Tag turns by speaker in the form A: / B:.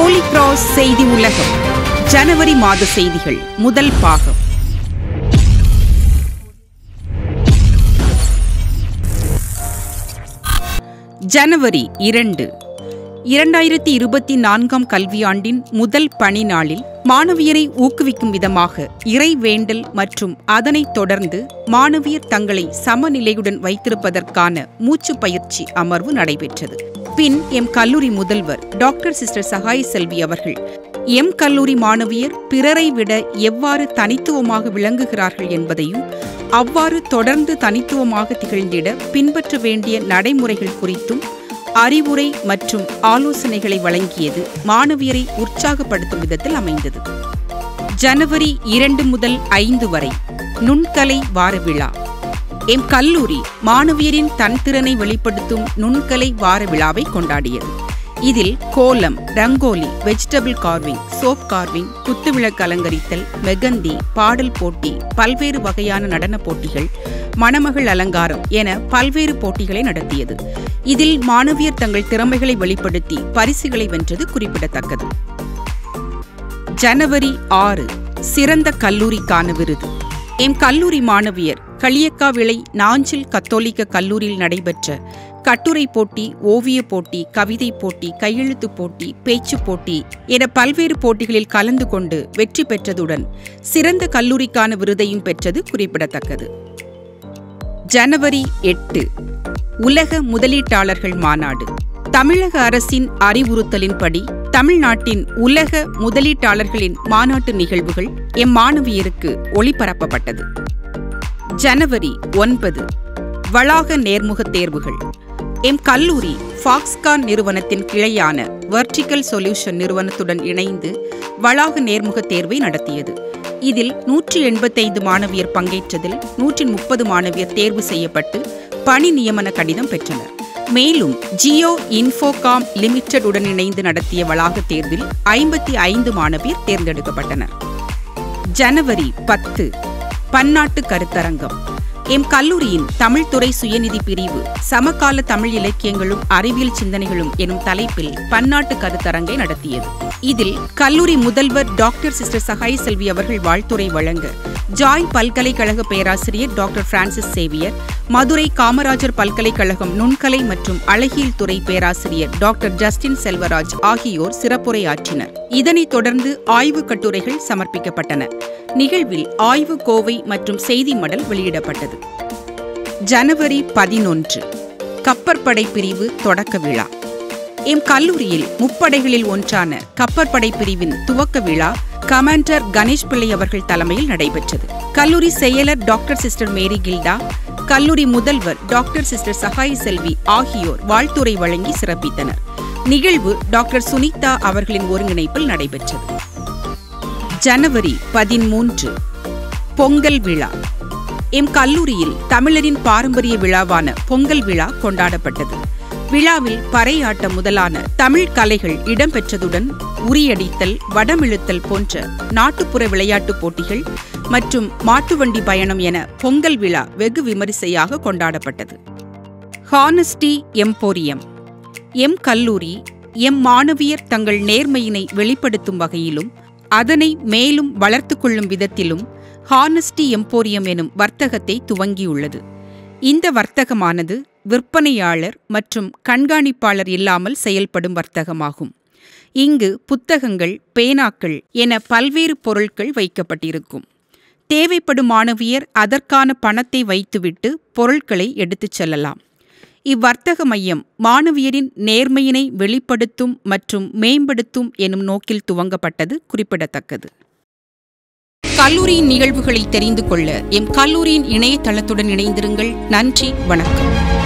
A: Holi cross செய்தி உலகம் ஜனவரி மாத செய்திகள் முதல் பாகம் ஜனவரி இரண்டு இரண்டாயிரத்தி இருபத்தி நான்காம் கல்வியாண்டின் முதல் பணி நாளில் மாணவியரை ஊக்குவிக்கும் விதமாக இறைவேண்டல் மற்றும் அதனைத் தொடர்ந்து மாணவியர் தங்களை சமநிலையுடன் வைத்திருப்பதற்கான மூச்சு பயிற்சி அமர்வு நடைபெற்றது பின் எம் கல்லூரி முதல்வர் டாக்டர் சிஸ்டர் சகாய் செல்வி அவர்கள் எம் கல்லூரி மாணவியர் பிறரை விட எவ்வாறு தனித்துவமாக விளங்குகிறார்கள் என்பதையும் அவ்வாறு தொடர்ந்து தனித்துவமாக திகழ்ந்திட பின்பற்ற வேண்டிய நடைமுறைகள் குறித்தும் அறிவுரை மற்றும் ஆலோசனைகளை வழங்கியது மாணவியரை உற்சாகப்படுத்தும் விதத்தில் அமைந்தது ஜனவரி இரண்டு முதல் ஐந்து வரை நுண்கலை வார விழா எம் கல்லூரி மாணவியரின் தன்திறனை வெளிப்படுத்தும் நுண்கலை வார விழாவை கொண்டாடியது இதில் kolam rangoli vegetable carving soap carving குத்துவிளக்கு அலங்கரித்தல் மெகந்தி பாடல் போட்டி பல்வேறு வகையான நடனப் போட்டிகள் மணமகள் அலங்காரம் என பல்வேறு போட்டிகளை நடத்தியது இதில் மாணவியர் தங்கள் திறமைகளை வெளிப்படுத்தி பரிசுகளை வென்றது குறிப்பிடத்தக்கது ஜனவரி ஆறு சிறந்த கல்லூரிக்கான விருது எம் கல்லூரி மாணவியர் களியக்காவிளை நாஞ்சில் கத்தோலிக்க கல்லூரியில் நடைபெற்ற கட்டுரை போட்டி ஓவியப் போட்டி கவிதை போட்டி கையெழுத்து போட்டி பேச்சு போட்டி என பல்வேறு போட்டிகளில் கலந்து கொண்டு வெற்றி பெற்றதுடன் சிறந்த கல்லூரிக்கான விருதையும் பெற்றது குறிப்பிடத்தக்கது ஜனவரி எட்டு உலக முதலீட்டாளர்கள் மாநாடு தமிழக அரசின் அறிவுறுத்தலின்படி தமிழ்நாட்டின் உலக முதலீட்டாளர்களின் மாநாட்டு நிகழ்வுகள் எம் மாணவியருக்கு ஒளிபரப்பப்பட்டது ஜனவரி ஒன்பது வளாக நேர்முக தேர்வுகள் எம் கல்லூரி ஃபாக்ஸ்கான் நிறுவனத்தின் கிளையான வெர்டிக்கல் சொல்யூஷன் நிறுவனத்துடன் இணைந்து வளாக நேர்முக தேர்வை நடத்தியது இதில் நூற்றி எண்பத்தைந்து மாணவியர் பங்கேற்றதில் நூற்றி முப்பது மாணவியர் தேர்வு செய்யப்பட்டு பணி நியமன கடிதம் பெற்றனர் மேலும் ஜியோ இன்ஃபோகாம் லிமிடெட் உடன் இணைந்து நடத்திய வளாக தேர்வில் ஐம்பத்தி ஐந்து மாணவியர் தேர்ந்தெடுக்கப்பட்டனர் ஜனவரி பத்து பன்னாட்டு கருத்தரங்கம் எம் கல்லூரியின் தமிழ்துறை சுயநிதி பிரிவு சமகால தமிழ் இலக்கியங்களும் அறிவியல் சிந்தனைகளும் எனும் தலைப்பில் பன்னாட்டு கருத்தரங்கை நடத்தியது இதில் கல்லூரி முதல்வர் டாக்டர் சிஸ்டர் சகாய் செல்வி அவர்கள் வாழ்த்துரை வழங்க ஜாய் பல்கலைக்கழக பேராசிரியர் doctor Francis Xavier Madurai Kamarajar பல்கலைக்கழகம் நுண்கலை மற்றும் அழகியல் துறை பேராசிரியர் டாக்டர் ஜஸ்டின் செல்வராஜ் ஆகியோர் சிறப்புரையாற்றினர் இதனைத் தொடர்ந்து ஆய்வுக் கட்டுரைகள் சமர்ப்பிக்கப்பட்டன நிகழ்வில் ஆய்வு கோவை மற்றும் செய்தி மடல் வெளியிடப்பட்டது ஜனவரி பதினொன்று கப்பற்படை பிரிவு தொடக்க விழா எம் கல்லூரியில் முப்படைகளில் ஒன்றான கப்பற்படை பிரிவின் துவக்க விழா கமாண்டர் கணேஷ் பிள்ளை அவர்கள் தலைமையில் நடைபெற்றது கல்லூரி செயலர் டாக்டர் சிஸ்டர் மேரி கில்டா கல்லூரி முதல்வர் டாக்டர் சிஸ்டர் சகாய் செல்வி ஆகியோர் வாழ்த்துரை வழங்கி சிறப்பித்தனர் நிகழ்வு டாக்டர் சுனிதா அவர்களின் ஒருங்கிணைப்பில் நடைபெற்றது ஜனவரி பதிமூன்று பொங்கல் விழா எம் கல்லூரியில் தமிழரின் பாரம்பரிய விழாவான பொங்கல் விழா கொண்டாடப்பட்டது விழாவில் பறையாட்டம் முதலான தமிழ் கலைகள் இடம்பெற்றதுடன் உரியடித்தல் வடமிழுத்தல் போன்ற நாட்டுப்புற விளையாட்டுப் போட்டிகள் மற்றும் மாட்டுவண்டி பயணம் என பொங்கல் விழா வெகு விமரிசையாக கொண்டாடப்பட்டது ஹானஸ்டி எம்போரியம் எம் கல்லூரி எம் மாணவியர் தங்கள் நேர்மையினை வெளிப்படுத்தும் வகையிலும் அதனை மேலும் வளர்த்து கொள்ளும் விதத்திலும் ஹானஸ்டி எம்போரியம் எனும் வர்த்தகத்தை துவங்கியுள்ளது இந்த வர்த்தகமானது விற்பனையாளர் மற்றும் கண்காணிப்பாளர் இல்லாமல் செயல்படும் வர்த்தகமாகும் இங்கு புத்தகங்கள் பேனாக்கள் என பல்வேறு பொருட்கள் வைக்கப்பட்டிருக்கும் தேவைப்படும் மாணவியர் அதற்கான பணத்தை வைத்துவிட்டு பொருட்களை எடுத்துச் செல்லலாம் இவ்வர்த்தக மையம் மாணவியரின் நேர்மையினை வெளிப்படுத்தும் மற்றும் மேம்படுத்தும் எனும் நோக்கில் துவங்கப்பட்டது குறிப்பிடத்தக்கது கல்லூரியின் நிகழ்வுகளை தெரிந்து கொள்ள எம் கல்லூரியின் இணையதளத்துடன் இணைந்திருங்கள் நன்றி வணக்கம்